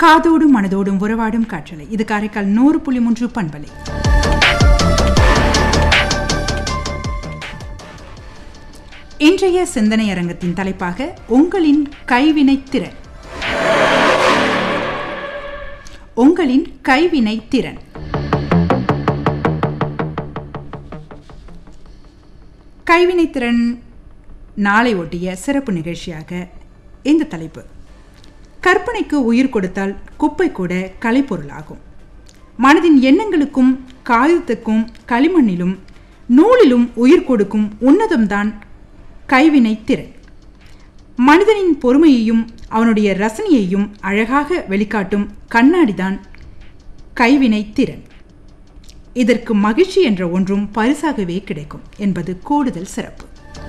காதோடும் மனதோடும் உறவாடும் காற்றலை இது காரைக்கால் நூறு புள்ளி மூன்று பண்பலை இன்றைய சிந்தனை அரங்கத்தின் தலைப்பாக உங்களின் கைவினை திறன் உங்களின் கைவினை திறன் கைவினை திறன் நாளை ஒட்டிய சிறப்பு நிகழ்ச்சியாக இந்த தலைப்பு கற்பனைக்கு உயிர் கொடுத்தால் குப்பை கூட கலைப்பொருளாகும் மனதின் எண்ணங்களுக்கும் காகிதத்துக்கும் களிமண்ணிலும் நூலிலும் உயிர் கொடுக்கும் உன்னதம்தான் கைவினை திறன் மனிதனின் பொறுமையையும் அவனுடைய ரசனையையும் அழகாக வெளிக்காட்டும் கண்ணாடிதான் கைவினை திறன் இதற்கு மகிழ்ச்சி என்ற ஒன்றும் பரிசாகவே கிடைக்கும் என்பது கூடுதல் சிறப்பு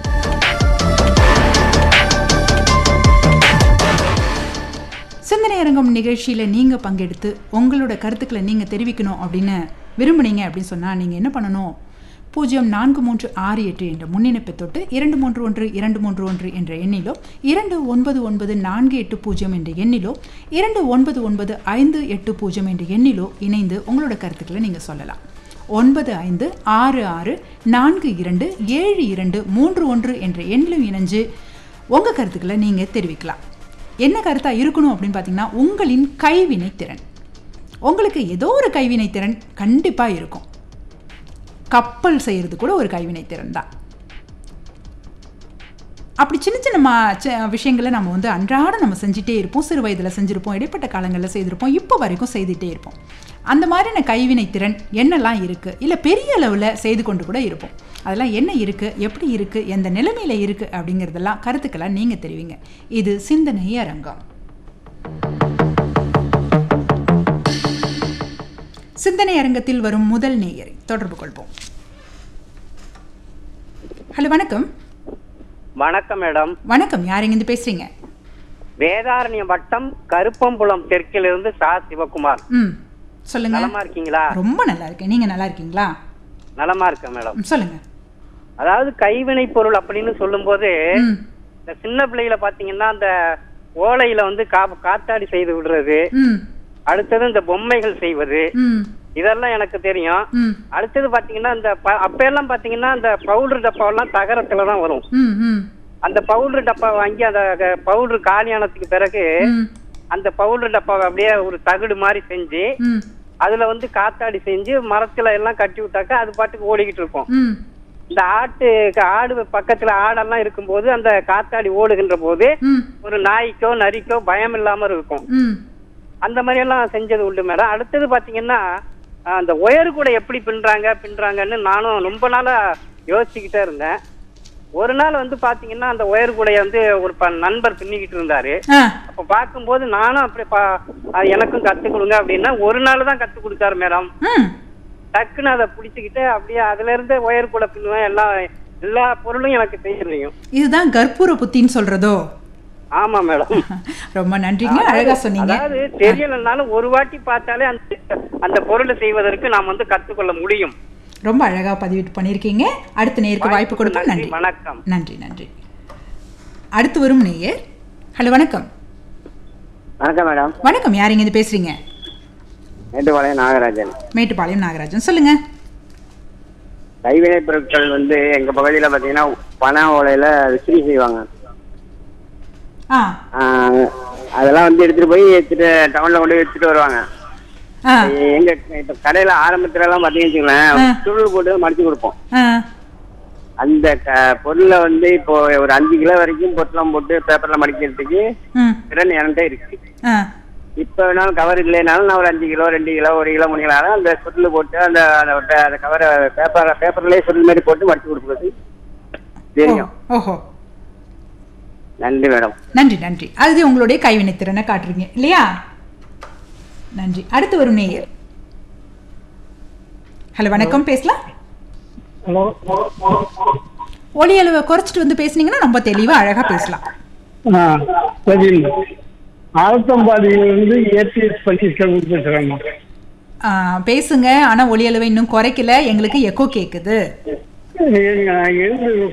சிந்தனை அரங்கம் நிகழ்ச்சியில் நீங்கள் பங்கெடுத்து உங்களோட கருத்துக்களை நீங்கள் தெரிவிக்கணும் அப்படின்னு விரும்புனீங்க அப்படின்னு சொன்னால் நீங்கள் என்ன பண்ணணும் பூஜ்ஜியம் நான்கு மூன்று ஆறு எட்டு என்ற முன்னிணைப்பை தொட்டு இரண்டு மூன்று ஒன்று இரண்டு மூன்று ஒன்று என்ற எண்ணிலோ இரண்டு ஒன்பது ஒன்பது நான்கு எட்டு பூஜ்ஜியம் என்ற எண்ணிலோ இரண்டு ஒன்பது ஒன்பது ஐந்து எட்டு பூஜ்ஜியம் என்ற எண்ணிலோ இணைந்து உங்களோட கருத்துக்களை நீங்கள் சொல்லலாம் ஒன்பது ஐந்து ஆறு ஆறு நான்கு இரண்டு ஏழு இரண்டு மூன்று ஒன்று என்ற எண்ணிலும் இணைஞ்சு உங்கள் கருத்துக்களை நீங்கள் தெரிவிக்கலாம் என்ன கருத்தாக இருக்கணும் அப்படின்னு பார்த்தீங்கன்னா உங்களின் கைவினை திறன் உங்களுக்கு ஏதோ ஒரு கைவினை திறன் கண்டிப்பாக இருக்கும் கப்பல் செய்கிறது கூட ஒரு கைவினை திறன் தான் அப்படி சின்ன சின்ன மா ச- விஷயங்களை நம்ம வந்து அன்றாடம் நம்ம செஞ்சுட்டே இருப்போம் சிறு வயதில் செஞ்சுருப்போம் இடைப்பட்ட காலங்களில் செய்திருப்போம் இப்போ வரைக்கும் செய்துட்டே இருப்போம் அந்த மாதிரியான கைவினை திறன் என்னெல்லாம் இருக்குது இல்லை பெரிய அளவில் செய்து கொண்டு கூட இருப்போம் அதெல்லாம் என்ன இருக்குது எப்படி இருக்குது எந்த நிலைமையில் இருக்குது அப்படிங்கிறதெல்லாம் கருத்துக்கெல்லாம் நீங்கள் தெரிவிங்க இது சிந்தனை அரங்கம் சிந்தனை அரங்கத்தில் வரும் முதல் நேயரை தொடர்பு கொள்வோம் ஹலோ வணக்கம் வணக்கம் மேடம் வணக்கம் யார் இருந்து பேசுறீங்க வேதாரண்யம் வட்டம் கருப்பம்புலம் தெற்கிலிருந்து சா சிவகுமார் ம் சொல்லுங்க நலமா இருக்கீங்களா ரொம்ப நல்லா இருக்கேன் நீங்க நல்லா இருக்கீங்களா நலமா இருக்கேன் மேடம் ம், சொல்லுங்க அதாவது கைவினை பொருள் அப்படின்னு சொல்லும்போது ம் இந்த சின்ன பிள்ளைகளை பாத்தீங்கன்னா அந்த ஓலையில வந்து கா காத்தாடி செய்து விடுறது ம் அடுத்தது இந்த பொம்மைகள் செய்வது ம் இதெல்லாம் எனக்கு தெரியும் ம் அடுத்தது பாத்தீங்கன்னா இந்த ப- அப்ப எல்லாம் பாத்தீங்கன்னா இந்த பவுடர் டப்பாவெல்லாம் தகரத்துல தான் வரும் ம் ம் அந்த பவுடர் டப்பா வாங்கி அந்த பவுடர் காலியானதுக்கு பிறகு ம் அந்த பவுடர் டப்பாவை அப்படியே ஒரு தகுடு மாதிரி செஞ்சு ம் அதுல வந்து காத்தாடி செஞ்சு மரத்துல எல்லாம் கட்டி விட்டாக்கா அது பாட்டுக்கு ஓடிக்கிட்டு இருக்கும் ம் இந்த ஆட்டு ஆடு பக்கத்துல ஆடெல்லாம் இருக்கும்போது அந்த காத்தாடி ஓடுகின்ற போது ம் ஒரு நாய்க்கோ நரிக்கோ பயம் இல்லாம இருக்கும் ம் அந்த மாதிரி எல்லாம் செஞ்சது உண்டு மேடம் அடுத்தது பாத்தீங்கன்னா ஆஹ், அந்த ஒயர் கூட எப்படி பின்றாங்க பின்றாங்கன்னு நானும் ரொம்ப நாளா யோசிச்சுக்கிட்டே இருந்தேன் ஒரு நாள் வந்து பாத்தீங்கன்னா அந்த ஒயர் கூடைய வந்து ஒரு ப- நண்பர் பின்னிக்கிட்டு இருந்தாரு ஆ அப்ப பார்க்கும்போது நானும் அப்படி பா- அது எனக்கும் கத்து கொடுங்க அப்படின்னா ஒரு நாள் தான் கத்து கொடுத்தாரு மேடம் ம் டக்குன்னு அதை பிடிச்சிக்கிட்டு அப்படியே அதுல இருந்து ஒயர் கூட பின்னுவேன் எல்லா எல்லா பொருளும் எனக்கு தெரியும் இதுதான் கற்பூர புத்தின்னு சொல்றதோ ஆமா மேடம் ரொம்ப நன்றிங்க அழகா சொன்னீங்க அதாவது தெரியலனாலும் ஒரு வாட்டி பார்த்தாலே அந்த அந்த பொருளை செய்வதற்கு நாம் வந்து கத்துக்கொள்ள முடியும் ரொம்ப அழகா பதிவிட்டு பண்ணியிருக்கீங்க அடுத்த நேருக்கு வாய்ப்பு கொடுப்போம் நன்றி நன்றி வணக்கம் நன்றி நன்றி அடுத்து வரும் நேயர் ஹலோ வணக்கம் வணக்கம் மேடம் வணக்கம் யார் இருந்து பேசுறீங்க மேட்டுப்பாளையம் நாகராஜன் மேட்டுப்பாளையம் நாகராஜன் சொல்லுங்க கைவினை பொருட்கள் வந்து எங்க பகுதியில பாத்தீங்கன்னா பனை ஓலையில விசிறி செய்வாங்க ஆ ஆஹ் அதெல்லாம் வந்து எடுத்துட்டு போய் எடுத்துட்டு டவுன்ல கொண்டு போய் எடுத்துட்டு வருவாங்க ஆ எங்க இப்ப கடையில ஆரம்பத்துல எல்லாம் பாத்தீங்கன்னு ஆ. வச்சுக்கோங்களேன் சுருள் போட்டு மடிச்சு கொடுப்போம் ஆ அந்த க- பொருளை வந்து இப்போ ஒரு அஞ்சு கிலோ வரைக்கும் பொட்டலம் போட்டு பேப்பர்ல மடிக்கிறதுக்கு ம் திறன் என்கிட்ட இருக்கு ஆ இப்ப வேணாலும் கவர் இல்லைனாலும் நான் ஒரு அஞ்சு கிலோ ரெண்டு கிலோ ஒரு கிலோ மூணு கிலோ ஆனாலும் அந்த சுருள் போட்டு அந்த அந்த பே- அந்த கவரை பேப்பர் பேப்பர்லயே சுருள் மாதிரி போட்டு மடிச்சு கொடுக்குறது தெரியும் ஓ, ஓஹோ நன்றி மேடம் நன்றி நன்றி அது உங்களுடைய கைவினை திறனை காட்டுறீங்க இல்லையா நன்றி அடுத்து வரும் நேயர் ஹலோ வணக்கம் பேசலாம் ஹலோ ஒலி அளவை குறைச்சிட்டு வந்து பேசுனீங்கன்னா ரொம்ப தெளிவா அழகா பேசலாம் ஆ சரி ஆழ்த்தம்பாடியிலிருந்து ஏபிஎஸ் பன்னீர்செல்வம் பேசுகிறேம்மா ஆ, பேசுங்க ஆனா ஒலி அளவை இன்னும் குறைக்கல எங்களுக்கு எக்கோ கேக்குது நான் எழுந்து